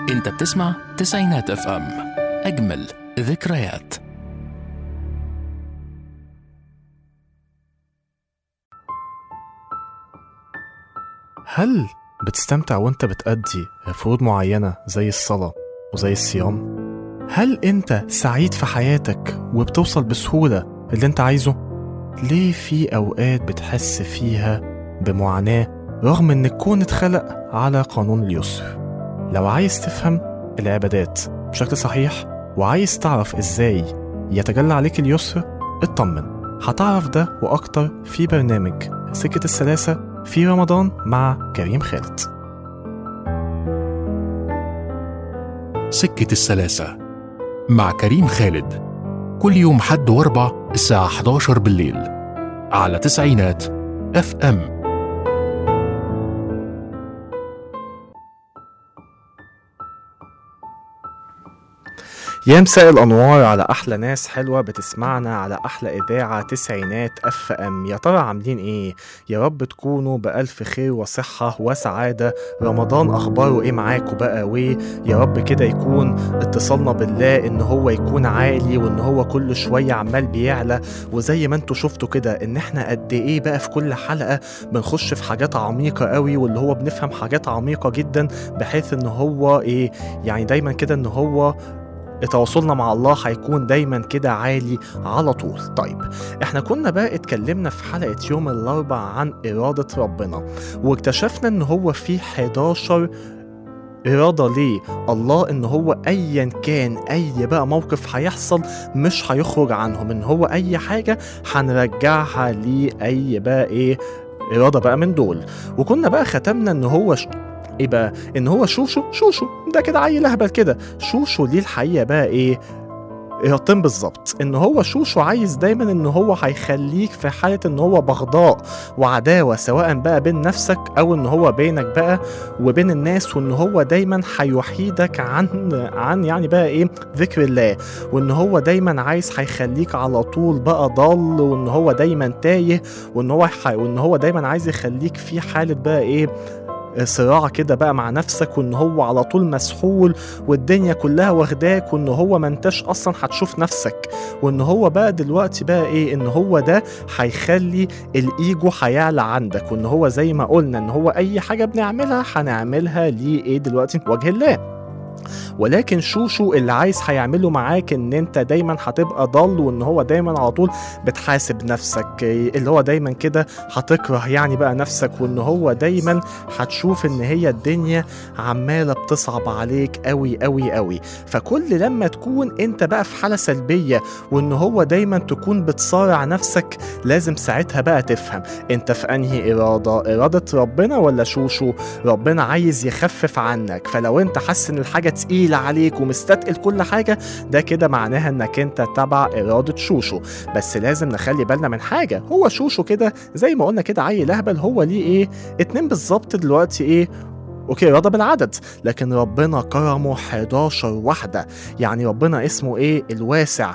انت بتسمع تسعينات اف ام اجمل ذكريات هل بتستمتع وانت بتأدي فروض معينة زي الصلاة وزي الصيام؟ هل انت سعيد في حياتك وبتوصل بسهولة اللي انت عايزه؟ ليه في أوقات بتحس فيها بمعاناة رغم ان الكون اتخلق على قانون اليسر؟ لو عايز تفهم العبادات بشكل صحيح وعايز تعرف ازاي يتجلى عليك اليسر اطمن هتعرف ده وأكتر في برنامج سكة السلاسة في رمضان مع كريم خالد سكة السلاسة مع كريم خالد كل يوم حد واربع الساعة 11 بالليل على تسعينات اف ام يا مساء الأنوار على أحلى ناس حلوة بتسمعنا على أحلى إذاعة تسعينات أف أم يا ترى عاملين إيه؟ يا رب تكونوا بألف خير وصحة وسعادة رمضان أخباره إيه معاكوا بقى ويا رب كده يكون اتصالنا بالله إن هو يكون عالي وإن هو كل شوية عمال بيعلى وزي ما انتوا شفتوا كده إن إحنا قد إيه بقى في كل حلقة بنخش في حاجات عميقة قوي واللي هو بنفهم حاجات عميقة جدا بحيث إن هو إيه يعني دايما كده إن هو تواصلنا مع الله هيكون دايما كده عالي على طول طيب احنا كنا بقى اتكلمنا في حلقة يوم الاربع عن إرادة ربنا واكتشفنا ان هو في 11 إرادة ليه الله إن هو أيا كان أي بقى موقف هيحصل مش هيخرج عنهم إن هو أي حاجة هنرجعها لأي بقى إيه إرادة بقى من دول وكنا بقى ختمنا إن هو ش... ايه بقى ان هو شوشو شوشو ده كده عيل اهبل كده شوشو ليه الحقيقه بقى ايه إرادتين بالظبط ان هو شوشو عايز دايما ان هو هيخليك في حاله ان هو بغضاء وعداوه سواء بقى بين نفسك او ان هو بينك بقى وبين الناس وان هو دايما هيحيدك عن عن يعني بقى ايه ذكر الله وان هو دايما عايز هيخليك على طول بقى ضل وان هو دايما تايه وان هو ح... وان هو دايما عايز يخليك في حاله بقى ايه صراع كده بقى مع نفسك وان هو على طول مسحول والدنيا كلها واخداك وان هو ما انتش اصلا هتشوف نفسك وان هو بقى دلوقتي بقى ايه ان هو ده هيخلي الايجو هيعلى عندك وان هو زي ما قلنا ان هو اي حاجه بنعملها هنعملها ليه ايه دلوقتي وجه الله ولكن شوشو اللي عايز هيعمله معاك ان انت دايما هتبقى ضل وان هو دايما على طول بتحاسب نفسك اللي هو دايما كده هتكره يعني بقى نفسك وان هو دايما هتشوف ان هي الدنيا عماله بتصعب عليك قوي قوي قوي فكل لما تكون انت بقى في حاله سلبيه وان هو دايما تكون بتصارع نفسك لازم ساعتها بقى تفهم انت في انهي اراده اراده ربنا ولا شوشو ربنا عايز يخفف عنك فلو انت حاسس ان الحاجه تقيله عليك ومستتقل كل حاجه ده كده معناها انك انت تبع اراده شوشو بس لازم نخلي بالنا من حاجه هو شوشو كده زي ما قلنا كده عيل اهبل هو ليه ايه اتنين بالظبط دلوقتي ايه اوكي رضا بالعدد لكن ربنا كرمه 11 واحده يعني ربنا اسمه ايه الواسع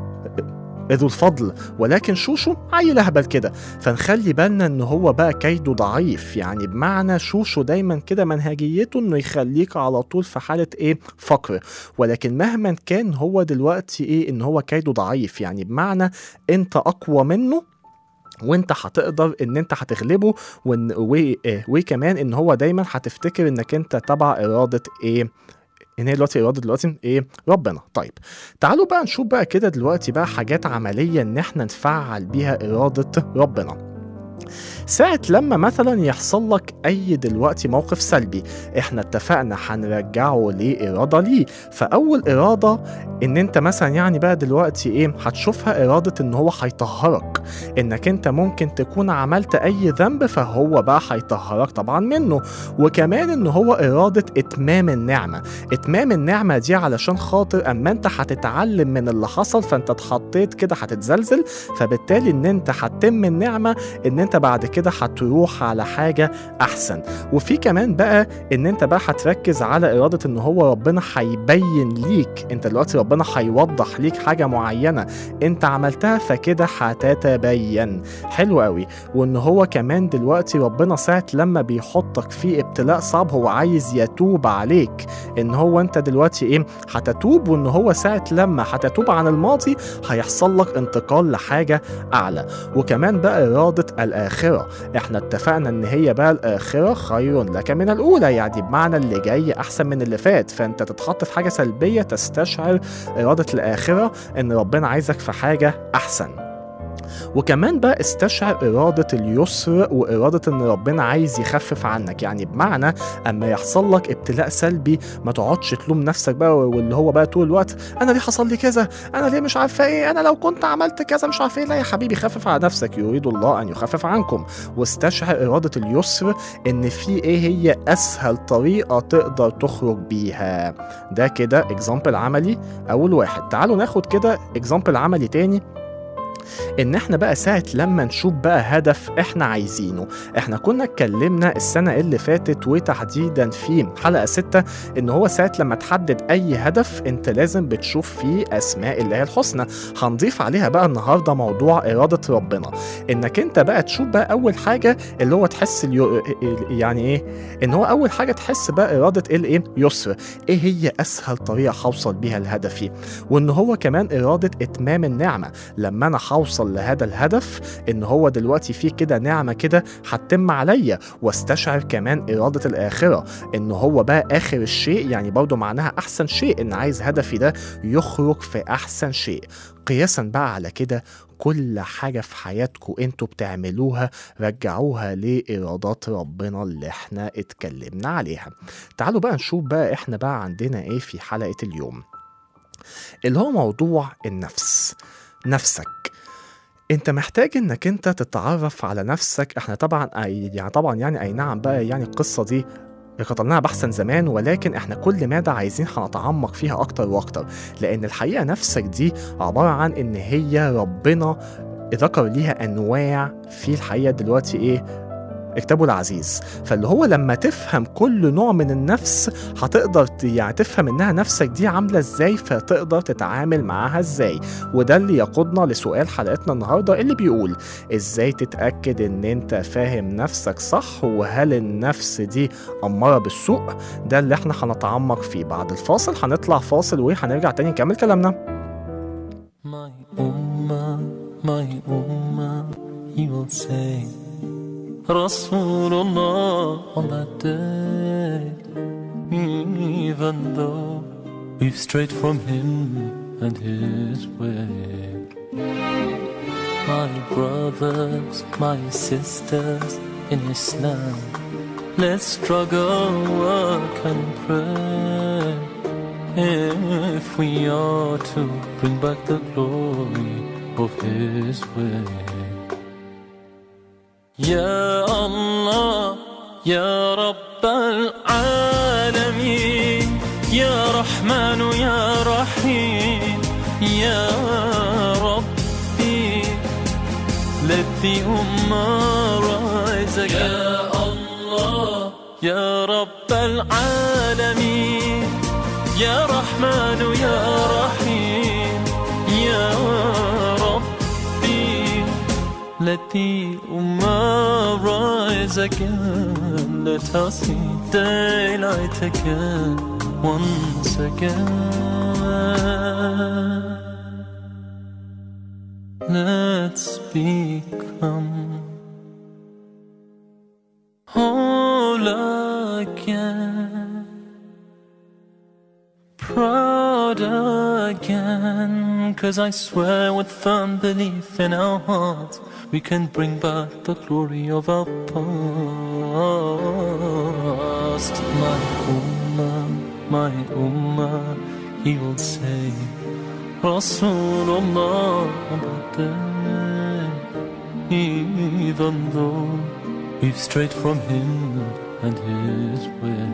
ذو الفضل ولكن شوشو عيل اهبل كده فنخلي بالنا ان هو بقى كيده ضعيف يعني بمعنى شوشو دايما كده منهجيته انه يخليك على طول في حاله ايه فقر ولكن مهما كان هو دلوقتي ايه ان هو كيده ضعيف يعني بمعنى انت اقوى منه وانت هتقدر ان انت هتغلبه وان وكمان ان هو دايما هتفتكر انك انت تبع اراده ايه ان هي دلوقتي اراده دلوقتي ايه ربنا طيب تعالوا بقى نشوف بقى كده دلوقتي بقى حاجات عمليه ان احنا نفعل بيها اراده ربنا ساعة لما مثلا يحصل لك أي دلوقتي موقف سلبي إحنا اتفقنا هنرجعه لإرادة ليه فأول إرادة إن أنت مثلا يعني بقى دلوقتي إيه هتشوفها إرادة إن هو هيطهرك إنك أنت ممكن تكون عملت أي ذنب فهو بقى هيطهرك طبعا منه وكمان إن هو إرادة إتمام النعمة إتمام النعمة دي علشان خاطر أما أنت هتتعلم من اللي حصل فأنت اتحطيت كده هتتزلزل فبالتالي إن أنت هتتم النعمة إن انت بعد كده هتروح على حاجه احسن وفي كمان بقى ان انت بقى هتركز على اراده ان هو ربنا هيبين ليك انت دلوقتي ربنا هيوضح ليك حاجه معينه انت عملتها فكده هتتبين حلو قوي وان هو كمان دلوقتي ربنا ساعه لما بيحطك في ابتلاء صعب هو عايز يتوب عليك ان هو انت دلوقتي ايه هتتوب وان هو ساعه لما هتتوب عن الماضي هيحصل لك انتقال لحاجه اعلى وكمان بقى اراده الاخره احنا اتفقنا ان هي بقى الاخره خير لك من الاولى يعني بمعنى اللي جاي احسن من اللي فات فانت تتحط في حاجه سلبيه تستشعر اراده الاخره ان ربنا عايزك في حاجه احسن وكمان بقى استشعر إرادة اليسر وإرادة إن ربنا عايز يخفف عنك يعني بمعنى أما يحصل لك ابتلاء سلبي ما تقعدش تلوم نفسك بقى واللي هو بقى طول الوقت أنا ليه حصل لي كذا أنا ليه مش عارفة إيه أنا لو كنت عملت كذا مش عارفة إيه لا يا حبيبي خفف على نفسك يريد الله أن يخفف عنكم واستشعر إرادة اليسر إن في إيه هي أسهل طريقة تقدر تخرج بيها ده كده اكزامبل عملي أول واحد تعالوا ناخد كده اكزامبل عملي تاني ان احنا بقى ساعة لما نشوف بقى هدف احنا عايزينه احنا كنا اتكلمنا السنة اللي فاتت وتحديدا في حلقة ستة ان هو ساعة لما تحدد اي هدف انت لازم بتشوف فيه اسماء الله الحسنى هنضيف عليها بقى النهاردة موضوع ارادة ربنا انك انت بقى تشوف بقى اول حاجة اللي هو تحس اليو... يعني ايه ان هو اول حاجة تحس بقى ارادة الايه يسر ايه هي اسهل طريقة هوصل بيها لهدفي وان هو كمان ارادة اتمام النعمة لما انا هوصل لهذا الهدف ان هو دلوقتي في كده نعمه كده هتتم عليا واستشعر كمان اراده الاخره ان هو بقى اخر الشيء يعني برضه معناها احسن شيء ان عايز هدفي ده يخرج في احسن شيء قياسا بقى على كده كل حاجة في حياتكم انتوا بتعملوها رجعوها لإرادات ربنا اللي احنا اتكلمنا عليها تعالوا بقى نشوف بقى احنا بقى عندنا ايه في حلقة اليوم اللي هو موضوع النفس نفسك انت محتاج انك انت تتعرف على نفسك احنا طبعا أي- يعني طبعا يعني اي نعم بقى يعني القصه دي قتلناها بحثا زمان ولكن احنا كل مادة عايزين هنتعمق فيها اكتر واكتر لان الحقيقه نفسك دي عباره عن ان هي ربنا ذكر ليها انواع في الحقيقه دلوقتي ايه كتابه العزيز فاللي هو لما تفهم كل نوع من النفس هتقدر ت- يعني تفهم انها نفسك دي عامله ازاي فتقدر تتعامل معاها ازاي وده اللي يقودنا لسؤال حلقتنا النهارده اللي بيقول ازاي تتاكد ان انت فاهم نفسك صح وهل النفس دي اماره بالسوء ده اللي احنا هنتعمق فيه بعد الفاصل هنطلع فاصل وهنرجع تاني نكمل كلامنا My Ummah, my Ummah, he will say, Rasulullah on that day, even though we've strayed from him and his way. My brothers, my sisters in Islam, let's struggle, work and pray. If we are to bring back the glory of His way. Ya Allah, Ya Rabb al-Alamin, Ya Rahman, Ya Rahim, Ya Rabbi, let the Ummah rise again. Ya Allah, Ya Rabb al-Alamin, يا رحمن يا رحيم يا ربي Let the Ummah rise again Let us see daylight again Once again Let's become whole again proud again. Cause I swear with firm belief in our hearts, we can bring back the glory of our past. My Ummah, my Ummah, he will say, Rasulullah on that day, even though we've strayed from him and his way.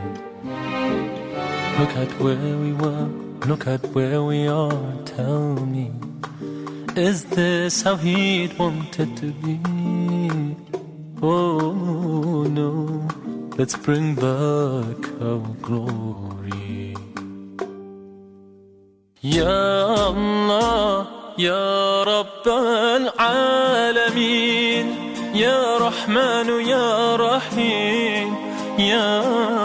Look at where we were, look at where we are. Tell me, is this how he'd wanted to be? Oh no, let's bring back our glory. يا الله يا رب العالمين يا رحمن يا رحيم يا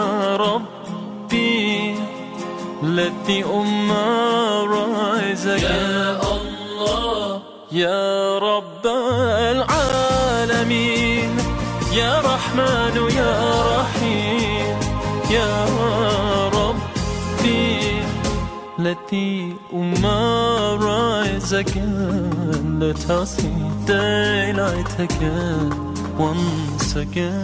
ربي let the ummah rise again يا الله يا رب العالمين يا رحمن يا رحيم يا ربي let the ummah rise again let us see daylight again once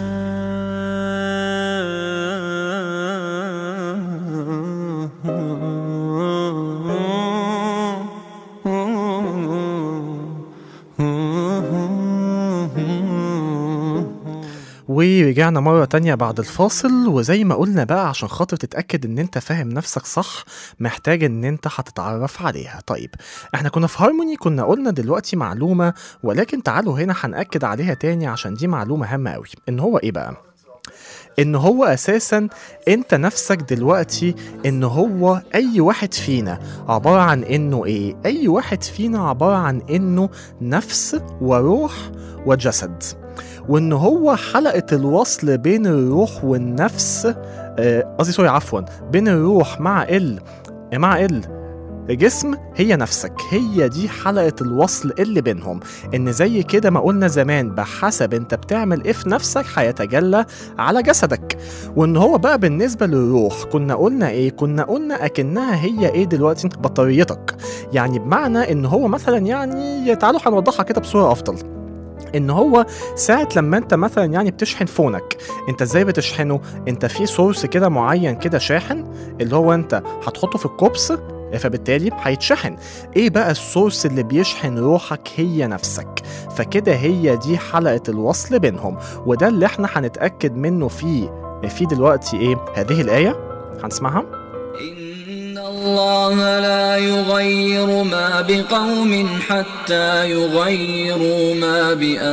again ورجعنا مرة تانية بعد الفاصل وزي ما قلنا بقى عشان خاطر تتأكد ان انت فاهم نفسك صح محتاج ان انت هتتعرف عليها طيب احنا كنا في هارموني كنا قلنا دلوقتي معلومة ولكن تعالوا هنا هنأكد عليها تاني عشان دي معلومة هامة قوي ان هو ايه بقى ان هو اساسا انت نفسك دلوقتي ان هو اي واحد فينا عبارة عن انه ايه اي واحد فينا عبارة عن انه نفس وروح وجسد وان هو حلقة الوصل بين الروح والنفس آه، قصدي سوري عفوا بين الروح مع ال مع ال جسم هي نفسك هي دي حلقة الوصل اللي بينهم ان زي كده ما قلنا زمان بحسب انت بتعمل ايه في نفسك هيتجلى على جسدك وان هو بقى بالنسبة للروح كنا قلنا ايه كنا قلنا اكنها هي ايه دلوقتي بطاريتك يعني بمعنى ان هو مثلا يعني تعالوا هنوضحها كده بصورة افضل ان هو ساعة لما انت مثلا يعني بتشحن فونك انت ازاي بتشحنه انت في سورس كده معين كده شاحن اللي هو انت هتحطه في الكوبس فبالتالي هيتشحن ايه بقى السورس اللي بيشحن روحك هي نفسك فكده هي دي حلقة الوصل بينهم وده اللي احنا هنتأكد منه في في دلوقتي ايه هذه الآية هنسمعها إن الله لا يغير ما بقوم حتى يغيروا ما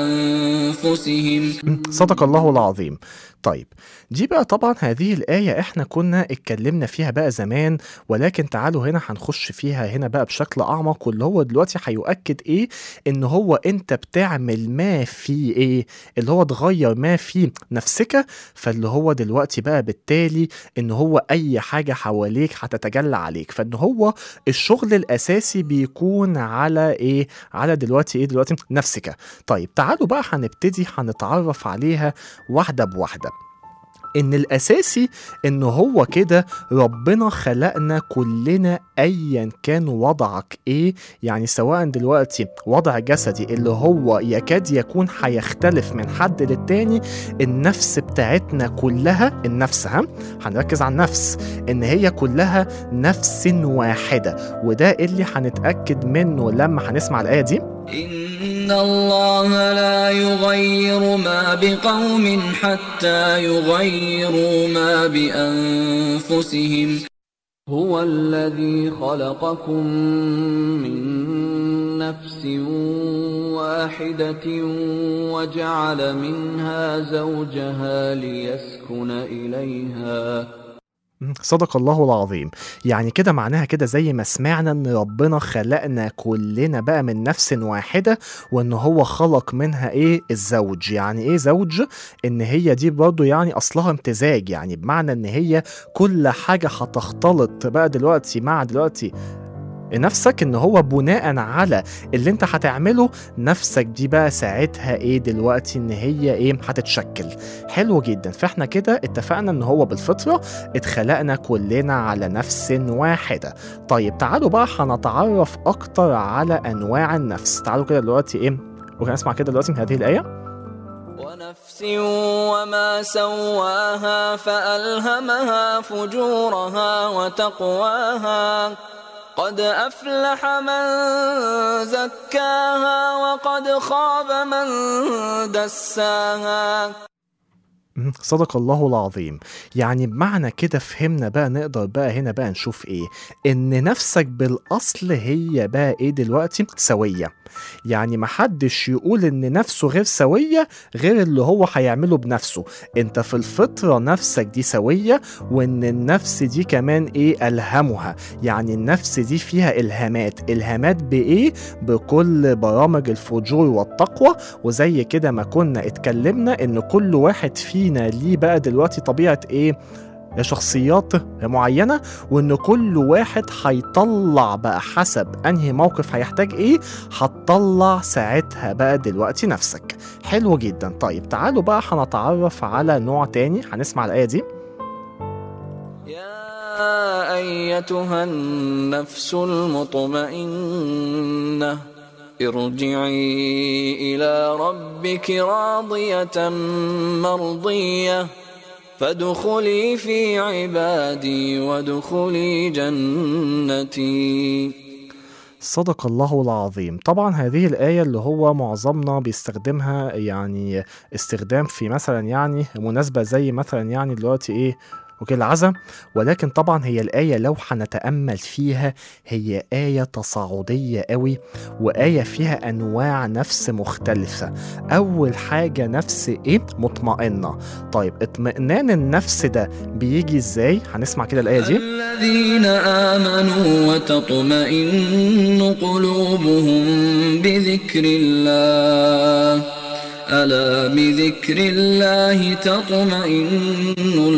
بأنفسهم صدق الله العظيم طيب دي بقى طبعا هذه الآية احنا كنا اتكلمنا فيها بقى زمان ولكن تعالوا هنا هنخش فيها هنا بقى بشكل أعمق واللي هو دلوقتي هيؤكد ايه ان هو انت بتعمل ما في ايه اللي هو تغير ما في نفسك فاللي هو دلوقتي بقى بالتالي ان هو اي حاجة حواليك هتتجلى عليك فان هو الشغل الاساسي بيكون على ايه على دلوقتي ايه دلوقتي نفسك طيب تعالوا بقى هنبتدي هنتعرف عليها واحدة بواحدة ان الاساسي ان هو كده ربنا خلقنا كلنا ايا كان وضعك ايه يعني سواء دلوقتي وضع جسدي اللي هو يكاد يكون هيختلف من حد للتاني النفس بتاعتنا كلها النفس ها هنركز على النفس ان هي كلها نفس واحده وده اللي هنتاكد منه لما هنسمع الايه دي إن الله لا يغير ما بقوم حتى يغيروا ما بأنفسهم هو الذي خلقكم من نفس واحدة وجعل منها زوجها ليسكن إليها صدق الله العظيم يعني كده معناها كده زي ما سمعنا ان ربنا خلقنا كلنا بقى من نفس واحدة وان هو خلق منها ايه الزوج يعني ايه زوج ان هي دي برضو يعني اصلها امتزاج يعني بمعنى ان هي كل حاجة هتختلط بقى دلوقتي مع دلوقتي نفسك ان هو بناء على اللي انت هتعمله نفسك دي بقى ساعتها ايه دلوقتي ان هي ايه هتتشكل حلو جدا فاحنا كده اتفقنا ان هو بالفطرة اتخلقنا كلنا على نفس واحدة طيب تعالوا بقى هنتعرف اكتر على انواع النفس تعالوا كده دلوقتي ايه ممكن اسمع كده دلوقتي من هذه الايه ونفس وما سواها فألهمها فجورها وتقواها قد أفلح من زكاها وقد خاب من دساها مم، صدق الله العظيم يعني بمعنى كده فهمنا بقى نقدر بقى هنا بقى نشوف ايه ان نفسك بالاصل هي بقى ايه دلوقتي سوية يعني محدش يقول ان نفسه غير سوية غير اللي هو هيعمله بنفسه انت في الفطرة نفسك دي سوية وان النفس دي كمان ايه الهمها يعني النفس دي فيها الهامات الهامات بايه بكل برامج الفجور والتقوى وزي كده ما كنا اتكلمنا ان كل واحد فينا ليه بقى دلوقتي طبيعة ايه شخصيات معينة وان كل واحد هيطلع بقى حسب انهي موقف هيحتاج ايه هتطلع ساعتها بقى دلوقتي نفسك حلو جدا طيب تعالوا بقى هنتعرف على نوع تاني هنسمع الآية دي يا أيتها النفس المطمئنة ارجعي إلى ربك راضية مرضية فادخلي في عبادي وادخلي جنتي صدق الله العظيم طبعا هذه الآية اللي هو معظمنا بيستخدمها يعني استخدام في مثلا يعني مناسبة زي مثلا يعني دلوقتي ايه وكيل العزا ولكن طبعا هي الآية لو هنتأمل فيها هي آية تصاعدية قوي وآية فيها أنواع نفس مختلفة أول حاجة نفس إيه مطمئنة طيب اطمئنان النفس ده بيجي إزاي هنسمع كده الآية دي الذين آمنوا وتطمئن قلوبهم بذكر الله ألا بذكر الله تطمئن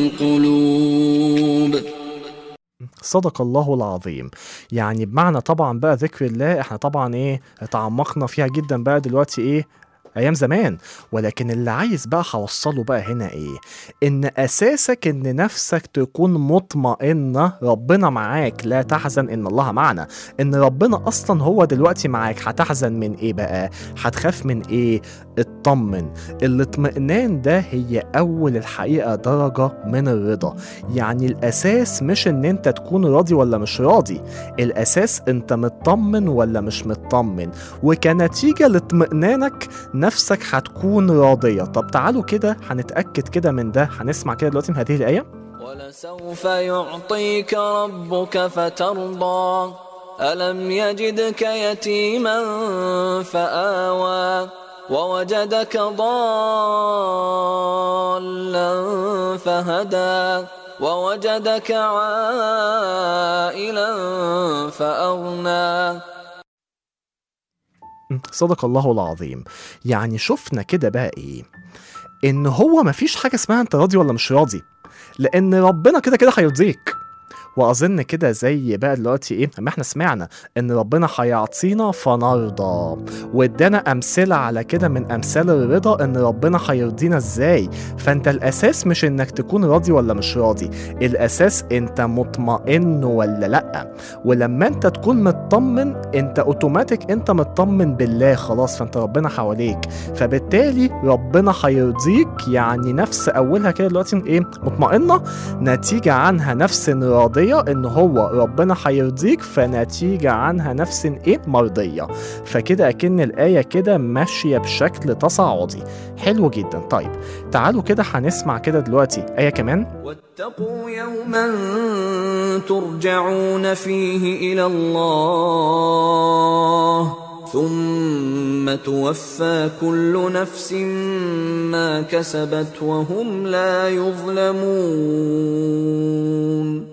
القلوب صدق الله العظيم يعني بمعنى طبعا بقى ذكر الله احنا طبعا ايه تعمقنا فيها جدا بقى دلوقتي ايه ايام زمان ولكن اللي عايز بقى هوصله بقى هنا ايه ان اساسك ان نفسك تكون مطمئنه ربنا معاك لا تحزن ان الله معنا ان ربنا اصلا هو دلوقتي معاك هتحزن من ايه بقى هتخاف من ايه اطمن الاطمئنان ده هي اول الحقيقه درجه من الرضا يعني الاساس مش ان انت تكون راضي ولا مش راضي الاساس انت مطمن ولا مش مطمن وكنتيجه لاطمئنانك نفسك هتكون راضيه طب تعالوا كده هنتاكد كده من ده هنسمع كده دلوقتي من هذه الايه ولسوف يعطيك ربك فترضى ألم يجدك يتيما فآوى ووجدك ضالا فهدى ووجدك عائلا فأغنى صدق الله العظيم يعني شفنا كده بقى ايه ان هو مفيش حاجه اسمها انت راضي ولا مش راضي لان ربنا كده كده هيرضيك واظن كده زي بقى دلوقتي ايه اما احنا سمعنا ان ربنا هيعطينا فنرضى وادانا امثله على كده من امثال الرضا ان ربنا هيرضينا ازاي فانت الاساس مش انك تكون راضي ولا مش راضي الاساس انت مطمئن ولا لا ولما انت تكون مطمن انت اوتوماتيك انت مطمن بالله خلاص فانت ربنا حواليك فبالتالي ربنا هيرضيك يعني نفس اولها كده دلوقتي ايه مطمئنه نتيجه عنها نفس راضيه ان هو ربنا هيرضيك فنتيجه عنها نفس ايه مرضيه فكده اكن الايه كده ماشيه بشكل تصاعدي حلو جدا طيب تعالوا كده هنسمع كده دلوقتي ايه كمان واتقوا يوما ترجعون فيه إلى الله ثم توفى كل نفس ما كسبت وهم لا يظلمون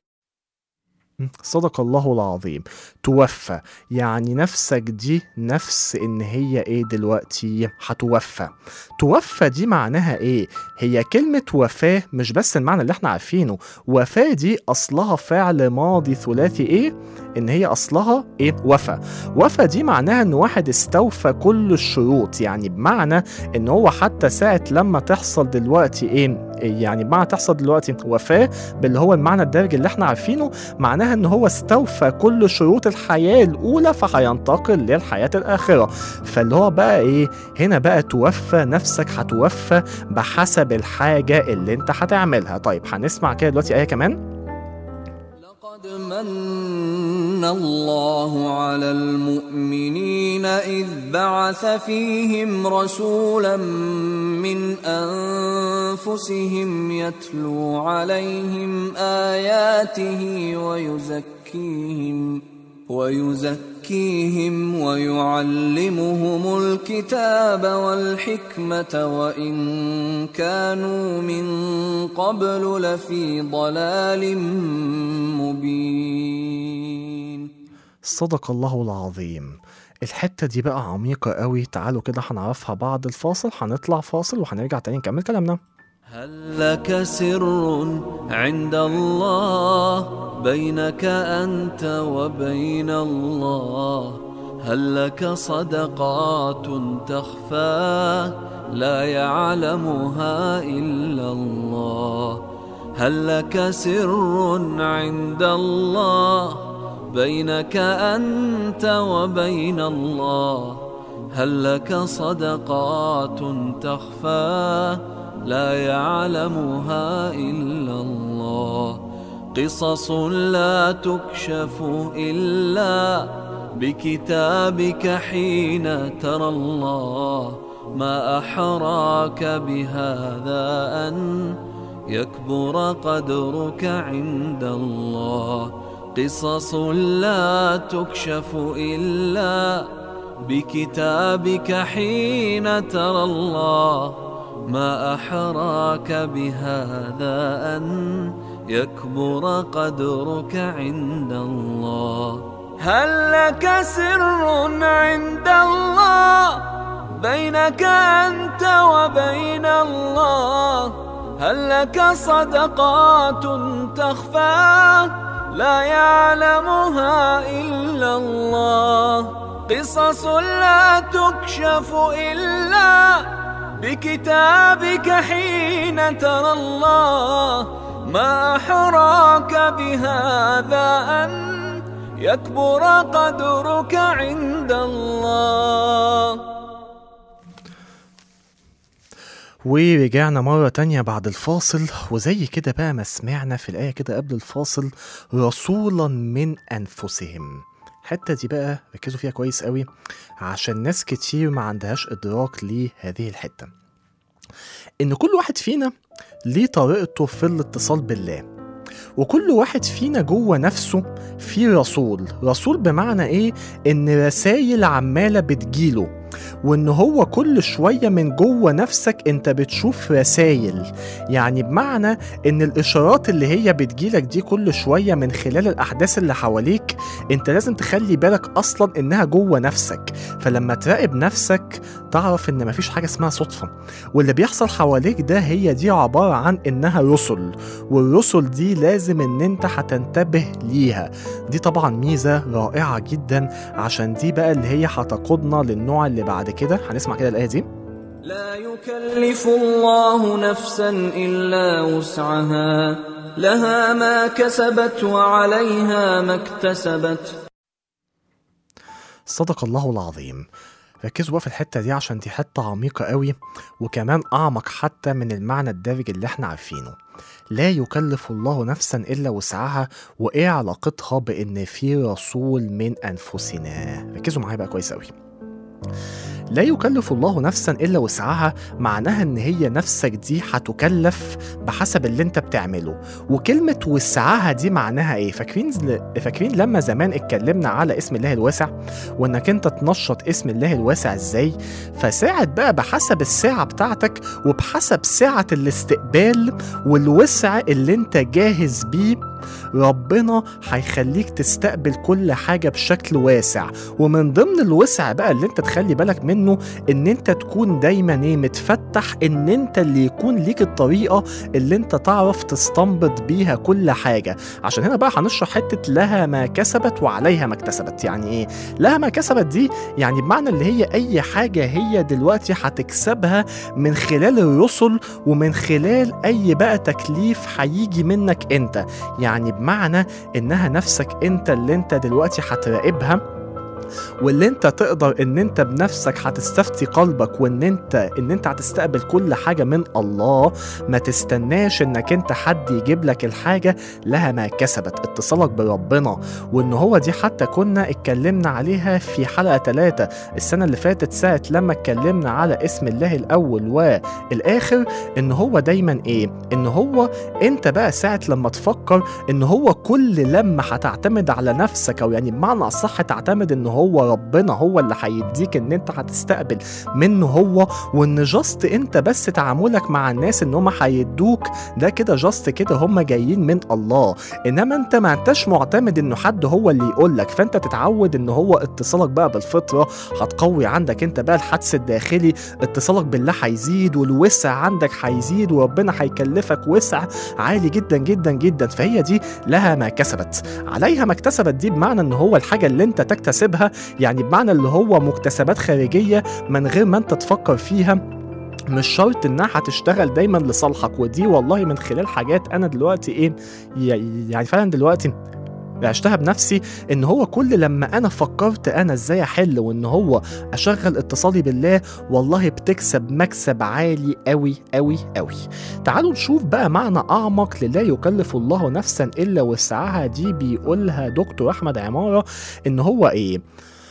صدق الله العظيم توفى يعني نفسك دي نفس ان هي ايه دلوقتي هتوفى توفى دي معناها ايه هي كلمة وفاة مش بس المعنى اللي احنا عارفينه وفاة دي اصلها فعل ماضي ثلاثي ايه ان هي اصلها ايه وفى وفى دي معناها ان واحد استوفى كل الشروط يعني بمعنى ان هو حتى ساعة لما تحصل دلوقتي ايه يعني بمعنى تحصل دلوقتي وفاة باللي هو المعنى الدارج اللي احنا عارفينه معناها ان هو استوفى كل شروط الحياة الاولى فهينتقل للحياة الاخرة فاللي هو بقى ايه هنا بقى توفى نفسك هتوفى بحسب الحاجة اللي انت هتعملها طيب هنسمع كده دلوقتي ايه كمان لقد من من الله على المؤمنين إذ بعث فيهم رسولا من أنفسهم يتلو عليهم آياته ويزكيهم ويزكيهم ويعلمهم الكتاب والحكمة وإن كانوا من قبل لفي ضلال مبين صدق الله العظيم الحتة دي بقى عميقة قوي تعالوا كده هنعرفها بعد الفاصل هنطلع فاصل وهنرجع تاني نكمل كلامنا هل لك سر عند الله بينك أنت وبين الله هل لك صدقات تخفى لا يعلمها إلا الله هل لك سر عند الله بينك أنت وبين الله هل لك صدقات تخفى لا يعلمها إلا الله قصص لا تكشف إلا بكتابك حين ترى الله ما أحراك بهذا أن يكبر قدرك عند الله قصص لا تكشف إلا بكتابك حين ترى الله ما أحراك بهذا أن يكبر قدرك عند الله هل لك سر عند الله بينك أنت وبين الله هل لك صدقات تخفى لا يعلمها إلا الله قصص لا تكشف إلا بكتابك حين ترى الله ما أحراك بهذا أن يكبر قدرك عند الله ورجعنا مرة تانية بعد الفاصل وزي كده بقى ما سمعنا في الآية كده قبل الفاصل رسولا من أنفسهم الحتة دي بقى ركزوا فيها كويس قوي عشان ناس كتير ما عندهاش إدراك لهذه الحتة إن كل واحد فينا ليه طريقته في الاتصال بالله وكل واحد فينا جوه نفسه في رسول رسول بمعنى ايه ان رسايل عمالة بتجيله وان هو كل شوية من جوه نفسك انت بتشوف رسايل يعني بمعنى ان الاشارات اللي هي بتجيلك دي كل شوية من خلال الاحداث اللي حواليك انت لازم تخلي بالك اصلا انها جوه نفسك فلما تراقب نفسك تعرف ان مفيش حاجة اسمها صدفة واللي بيحصل حواليك ده هي دي عبارة عن انها رسل والرسل دي لازم ان انت هتنتبه ليها دي طبعا ميزة رائعة جدا عشان دي بقى اللي هي هتقودنا للنوع اللي بعد كده هنسمع كده الآية دي لا يكلف الله نفسا إلا وسعها لها ما كسبت وعليها ما اكتسبت صدق الله العظيم ركزوا بقى في الحتة دي عشان دي حتة عميقة قوي وكمان أعمق حتى من المعنى الدارج اللي احنا عارفينه لا يكلف الله نفسا إلا وسعها وإيه علاقتها بإن في رسول من أنفسنا ركزوا معايا بقى كويس قوي لا يكلف الله نفسا الا وسعها معناها ان هي نفسك دي هتكلف بحسب اللي انت بتعمله وكلمه وسعها دي معناها ايه فاكرين فاكرين لما زمان اتكلمنا على اسم الله الواسع وانك انت تنشط اسم الله الواسع ازاي فساعد بقى بحسب الساعه بتاعتك وبحسب سعه الاستقبال والوسع اللي انت جاهز بيه ربنا هيخليك تستقبل كل حاجة بشكل واسع ومن ضمن الوسع بقى اللي انت تخلي بالك منه ان انت تكون دايما ايه متفتح ان انت اللي يكون ليك الطريقة اللي انت تعرف تستنبط بيها كل حاجة عشان هنا بقى هنشرح حتة لها ما كسبت وعليها ما اكتسبت يعني ايه لها ما كسبت دي يعني بمعنى اللي هي اي حاجة هي دلوقتي هتكسبها من خلال الرسل ومن خلال اي بقى تكليف هيجي منك انت يعني بمعنى انها نفسك انت اللي انت دلوقتي هتراقبها واللي انت تقدر ان انت بنفسك هتستفتي قلبك وان انت ان انت هتستقبل كل حاجه من الله ما تستناش انك انت حد يجيب لك الحاجه لها ما كسبت اتصالك بربنا وان هو دي حتى كنا اتكلمنا عليها في حلقه 3 السنه اللي فاتت ساعه لما اتكلمنا على اسم الله الاول والاخر ان هو دايما ايه ان هو انت بقى ساعه لما تفكر ان هو كل لما هتعتمد على نفسك او يعني بمعنى اصح تعتمد ان هو ربنا هو اللي هيديك ان انت هتستقبل منه هو وان جاست انت بس تعاملك مع الناس ان هم هيدوك ده كده جاست كده هم جايين من الله انما انت ما انتش معتمد انه حد هو اللي يقول لك فانت تتعود ان هو اتصالك بقى بالفطره هتقوي عندك انت بقى الحدس الداخلي اتصالك بالله هيزيد والوسع عندك هيزيد وربنا هيكلفك وسع عالي جدا جدا جدا فهي دي لها ما كسبت عليها ما اكتسبت دي بمعنى ان هو الحاجه اللي انت تكتسبها يعني بمعنى اللي هو مكتسبات خارجيه من غير ما انت تفكر فيها مش شرط انها هتشتغل دايما لصالحك ودي والله من خلال حاجات انا دلوقتي ايه يعني فعلا دلوقتي عشتها بنفسي ان هو كل لما انا فكرت انا ازاي احل وان هو اشغل اتصالي بالله والله بتكسب مكسب عالي قوي قوي قوي تعالوا نشوف بقى معنى اعمق للا يكلف الله نفسا الا وسعها دي بيقولها دكتور احمد عماره ان هو ايه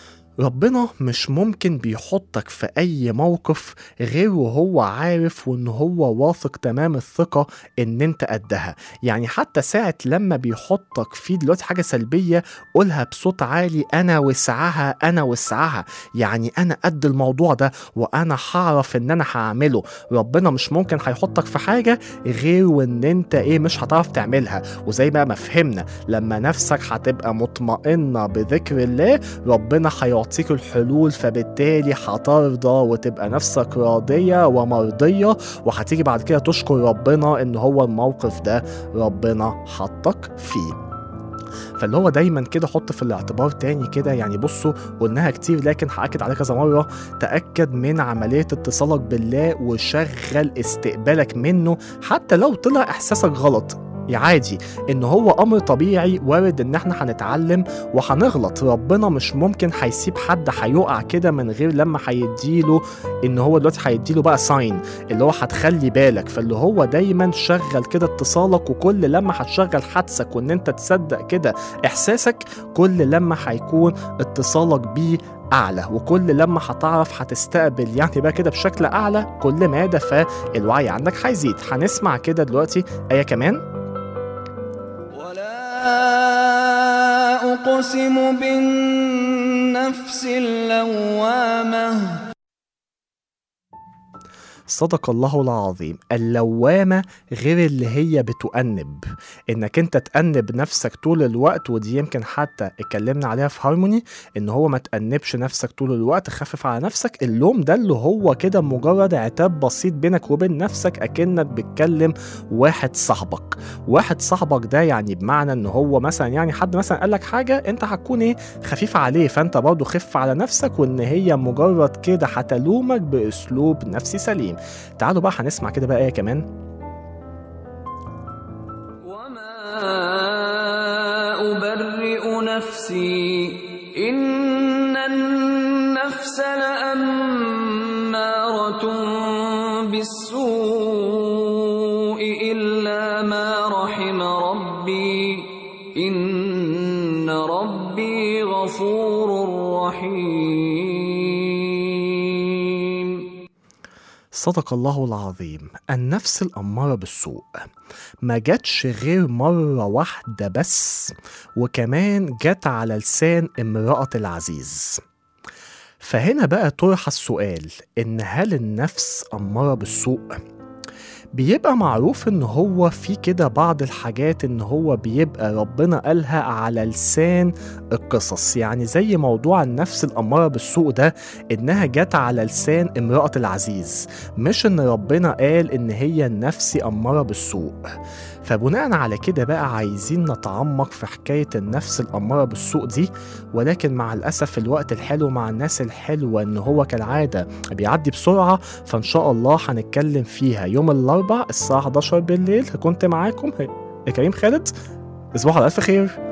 ربنا مش ممكن بيحطك في أي موقف غير وهو عارف وإن هو واثق تمام الثقة إن أنت قدها يعني حتى ساعة لما بيحطك في دلوقتي حاجة سلبية قولها بصوت عالي أنا وسعها أنا وسعها يعني أنا قد الموضوع ده وأنا هعرف إن أنا هعمله ربنا مش ممكن هيحطك في حاجة غير وإن أنت إيه مش هتعرف تعملها وزي بقى ما فهمنا لما نفسك هتبقى مطمئنة بذكر الله ربنا هيعطيك يعطيك الحلول فبالتالي هترضى وتبقى نفسك راضية ومرضية وهتيجي بعد كده تشكر ربنا ان هو الموقف ده ربنا حطك فيه فاللي هو دايما كده حط في الاعتبار تاني كده يعني بصوا قلناها كتير لكن هاكد عليها كذا مره تاكد من عمليه اتصالك بالله وشغل استقبالك منه حتى لو طلع احساسك غلط عادي ان هو امر طبيعي وارد ان احنا هنتعلم وهنغلط ربنا مش ممكن هيسيب حد هيقع كده من غير لما هيديله ان هو دلوقتي هيديله بقى ساين اللي هو هتخلي بالك فاللي هو دايما شغل كده اتصالك وكل لما هتشغل حدسك وان انت تصدق كده احساسك كل لما هيكون اتصالك بيه اعلى وكل لما هتعرف هتستقبل يعني بقى كده بشكل اعلى كل ما ده فالوعي عندك هيزيد هنسمع كده دلوقتي ايه كمان ولا أقسم بالنفس اللوامة صدق الله العظيم اللوامة غير اللي هي بتؤنب انك انت تأنب نفسك طول الوقت ودي يمكن حتى اتكلمنا عليها في هارموني ان هو ما تأنبش نفسك طول الوقت خفف على نفسك اللوم ده اللي هو كده مجرد عتاب بسيط بينك وبين نفسك اكنك بتكلم واحد صاحبك واحد صاحبك ده يعني بمعنى ان هو مثلا يعني حد مثلا قال لك حاجة انت هتكون ايه خفيف عليه فانت برضه خف على نفسك وان هي مجرد كده هتلومك باسلوب نفسي سليم تعالوا بقى هنسمع كده بقى ايه كمان وما أبرئ نفسي إن النفس لأمارة بالسوء إلا ما رحم ربي إن ربي غفور رحيم صدق الله العظيم النفس الأمارة بالسوء ما جاتش غير مرة واحدة بس وكمان جت على لسان امرأة العزيز فهنا بقى طرح السؤال إن هل النفس أمارة بالسوء؟ بيبقى معروف ان هو في كده بعض الحاجات ان هو بيبقى ربنا قالها على لسان القصص يعني زي موضوع النفس الأمارة بالسوء ده انها جت على لسان امرأة العزيز مش ان ربنا قال ان هي النفس أمارة بالسوء فبناء على كده بقى عايزين نتعمق في حكاية النفس الأمارة بالسوء دي ولكن مع الأسف الوقت الحلو مع الناس الحلوة إن هو كالعادة بيعدي بسرعة فإن شاء الله هنتكلم فيها يوم الأربع الساعة 11 بالليل كنت معاكم كريم خالد تصبحوا على ألف خير